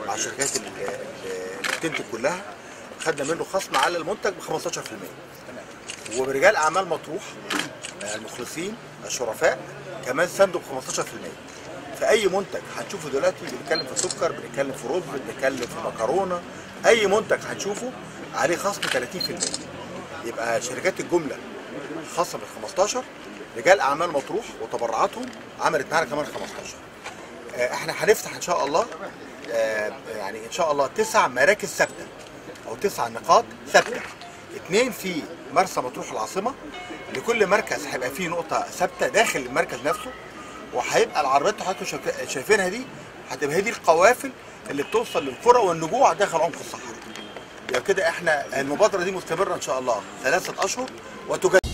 مع الشركات اللي اللي بتنتج كلها خدنا منه خصم على المنتج ب 15% ورجال اعمال مطروح المخلصين الشرفاء كمان ساندوا ب 15% في اي منتج هنشوفه دلوقتي بنتكلم في سكر بنتكلم في رز بنتكلم في مكرونه اي منتج هنشوفه عليه خصم 30% يبقى شركات الجمله خاصه بال 15 رجال اعمال مطروح وتبرعاتهم عملت معانا كمان 15 آه، احنا هنفتح ان شاء الله آه، يعني ان شاء الله تسع مراكز ثابته او تسع نقاط ثابته اثنين في مرسى مطروح العاصمه لكل مركز هيبقى فيه نقطه ثابته داخل المركز نفسه وهيبقى العربيات اللي حضراتكم شايف- شايفينها دي هتبقى هي دي القوافل اللي بتوصل للقرى والنجوع داخل عمق الصحراء. يبقى كده احنا المبادره دي مستمره ان شاء الله ثلاثه اشهر وتجدد